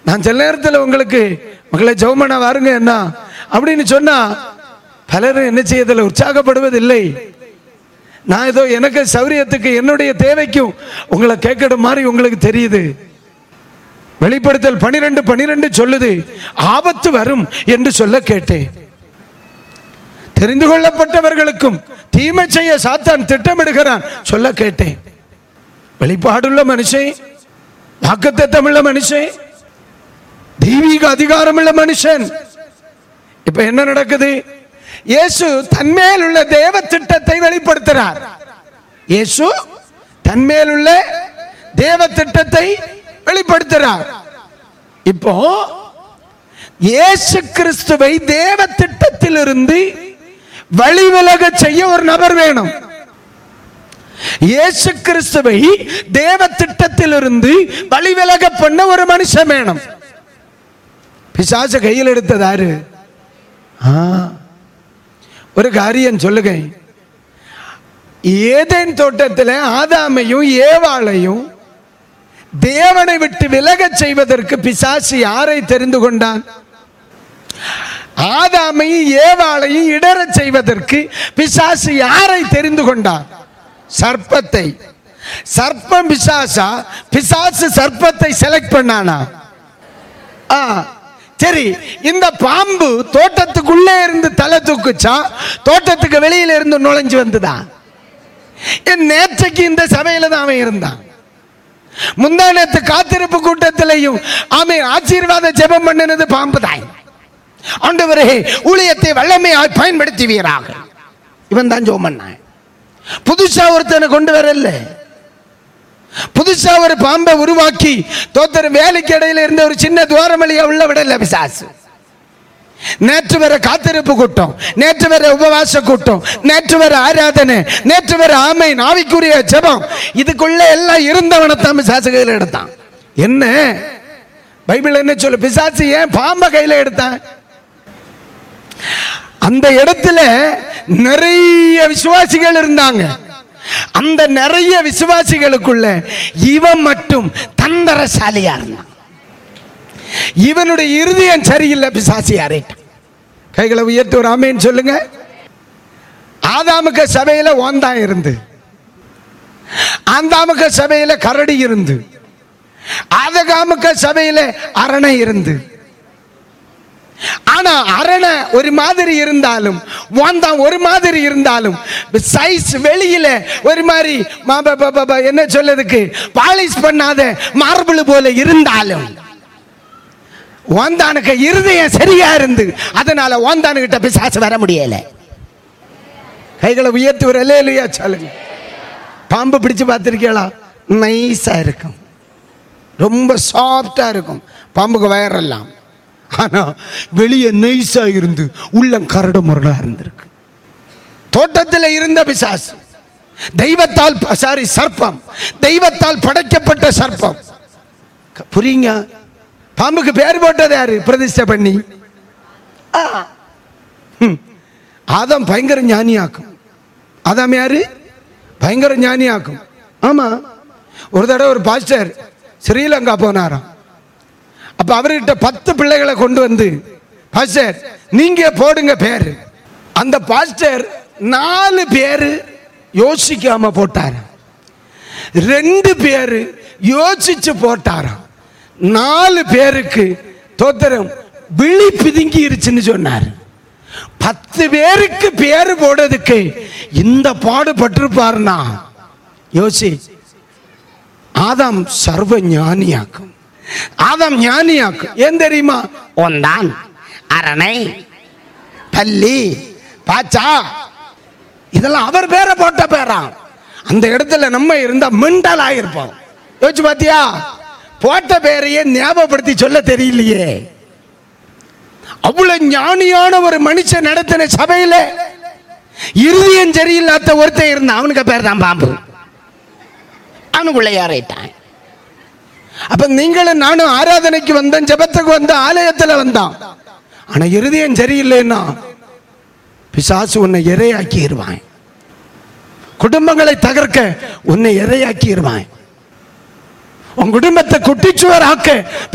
நான் சில நேரத்தில் உங்களுக்கு மக்களை ஜெபமண்ண வாருங்க என்ன அப்படின்னு சொன்னா பலரும் என்ன செய்யதில்லை உற்சாகப்படுவதில்லை நான் ஏதோ எனக்கு சௌரியத்துக்கு என்னுடைய தேவைக்கும் உங்களை கேட்கணும் மாதிரி உங்களுக்கு தெரியுது வெளிப்படுத்தல் பனிரெண்டு பனிரெண்டு சொல்லுது ஆபத்து வரும் என்று சொல்ல கேட்டேன் தெரிந்து கொள்ளப்பட்டவர்களுக்கும் தீமை செய்ய சாத்தான் திட்டமிடுகிறான் சொல்ல கேட்டேன் வெளிப்பாடுள்ள மனுஷன் வாக்குத்தத்தமுள்ள மனுஷன் தெய்வீக அதிகாரமுள்ள மனுஷன் இப்ப என்ன நடக்குது இயேசு தன்மேல் உள்ள தேவ திட்டத்தை வெளிப்படுத்துறார் இயேசு தன்மேல் உள்ள தேவ திட்டத்தை வெளிப்படுத்துறார் இப்போ இயேசு கிறிஸ்துவை தேவ திட்டத்திலிருந்து வழிவிலக செய்ய ஒரு நபர் வேணும் இயேசு கிறிஸ்துவை தேவ திட்டத்திலிருந்து வழிவிலக பண்ண ஒரு மனுஷன் வேணும் பிசாச கையில் எடுத்ததாரு ஆ, ஒரு காரியம் சொல்லுங்க ஏதேன் தோட்டத்தில் ஆதாமையும் ஏவாளையும் தேவனை விட்டு விலகச் செய்வதற்கு பிசாசு யாரை தெரிந்து கொண்டான் ஆதாமையும் ஏவாளையும் இடறச் செய்வதற்கு பிசாசு யாரை தெரிந்து கொண்டான் சர்ப்பத்தை சர்ப்பம் பிசாசா பிசாசு சர்ப்பத்தை செலக்ட் பண்ணானா ஆ சரி இந்த பாம்பு தோட்டத்துக்குள்ளே இருந்து தலை தூக்குச்சா தோட்டத்துக்கு வெளியில இருந்து நுழைஞ்சு வந்துதா என் நேற்றைக்கு இந்த சபையில தான் அவன் இருந்தான் முந்தா நேத்து காத்திருப்பு கூட்டத்திலையும் அவன் ஆசீர்வாத ஜெபம் பண்ணினது பாம்பு தான் ஆண்டவரே ஊழியத்தை வல்லமையாய் பயன்படுத்துவீராக இவன் தான் ஜோம் பண்ணான் புதுசா ஒருத்தனை கொண்டு வரல புதுசா ஒரு பாம்பை உருவாக்கி தோத்தர் வேலைக்கு இடையில இருந்த ஒரு சின்ன துவாரமளியா உள்ள விடல பிசாசு நேற்று வர காத்திருப்பு கூட்டம் நேற்று வர உபவாச கூட்டம் நேற்று வர ஆராதனை நேற்று வர ஆமை நாவிக்குரிய ஜெபம் இதுக்குள்ள எல்லாம் இருந்தவனை தான் பிசாசு கையில் எடுத்தான் என்ன பைபிள் என்ன சொல்லு பிசாசு ஏன் பாம்பை கையில் எடுத்தான் அந்த இடத்துல நிறைய விசுவாசிகள் இருந்தாங்க அந்த நிறைய விசுவாசிகளுக்குள்ள இவன் மட்டும் தந்தரசாலியா இருந்தான் இவனுடைய இருதயம் சரியில்லை பிசாசி அறைட்டான் கைகளை உயர்த்தி ஒரு ஆமேன்னு சொல்லுங்க ஆதாமுக சபையில ஓந்தான் இருந்து ஆந்தாமுக சபையில கரடி இருந்து ஆதகாமுக சபையில அரணை இருந்து ஆனா அரணை ஒரு மாதிரி இருந்தாலும் வாந்தான் ஒரு மாதிரி இருந்தாலும் சைஸ் வெளியில ஒரு மாதிரி ம- ப- ப- ப- ப- என்ன சொல்லதுக்கு பாலிஷ் பண்ணாத மார்பிள் போல இருந்தாலும் ஓந்தானுக்கு இருதயம் சரியா இருந்து அதனால ஓந்தானுகிட்ட பிசாசு வர முடியல கைகளை உயர்த்தி ஒரு இல்லையா சொல்லுங்க பாம்பு பிடிச்சு பார்த்துருக்கீங்களா நைஸா இருக்கும் ரொம்ப சாஃப்டா இருக்கும் பாம்புக்கு வயரெல்லாம் ஆனா வெளியே நைஸா இருந்து உள்ளம் கரடு முரடா இருந்திருக்கு தோட்டத்தில் இருந்த பிசாசு தெய்வத்தால் சாரி சர்ப்பம் தெய்வத்தால் படைக்கப்பட்ட சர்ப்பம் க- புரியுங்க பாம்புக்கு பேர் போட்டது யாரு பிரதிஷ்டை பண்ணி ஆ. ஹம். ஆதாம் பயங்கர ஞானியாக்கும் ஆதாம் யாரு பயங்கர ஞானியாக்கும் ஆமா ஒரு தடவை ஒரு பாஸ்டர் ஸ்ரீலங்கா போனாராம் அப்ப அவர்கிட்ட பத்து பிள்ளைகளை கொண்டு வந்து பாஸ்டர் நீங்க போடுங்க பேரு அந்த பாஸ்டர் நாலு பேரு யோசிக்காம போட்டாரு ரெண்டு பேரு யோசிச்சு போட்டாராம் நாலு பேருக்கு தோத்திரம் விழி பிதுங்கிருச்சுன்னு சொன்னார் பத்து பேருக்கு பேரு போடுறதுக்கு இந்த பாடுபட்டிருப்பாருனா யோசி ஆதாம் சர்வ ஞானியாக்கும் ஆதாம் ஞானியாக்கும் ஏன் தெரியுமா ஒன்றான் அரணை பள்ளி பாச்சா இதெல்லாம் அவர் பேரை போட்ட பேராம் அந்த இடத்துல நம்ம இருந்தா மெண்டல் ஆயிருப்போம் யோசிச்சு பாத்தியா போட்ட பேரையே ஞாபகப்படுத்தி சொல்ல தெரியலையே அவ்வளவு ஞானியான ஒரு மனுஷன் நடத்தின சபையில இருதயம் சரியில்லாத ஒருத்தன் இருந்தான் அவனுக்கு பேர் தான் பாம்பு அவனுக்குள்ள யாரைட்டான் அப்ப நீங்களும் நானும் ஆராதனைக்கு வந்தோம் ஜெபத்துக்கு வந்த ஆலயத்துல வந்தான் ஆனா இருதயம் சரியில்லைன்னா பிசாசு உன்னை இரையாக்கிடுவான் குடும்பங்களை தகர்க்க உன்னை இரையாக்கிடுவான் உன் குடும்பத்தை குட்டிச்சுவராக்க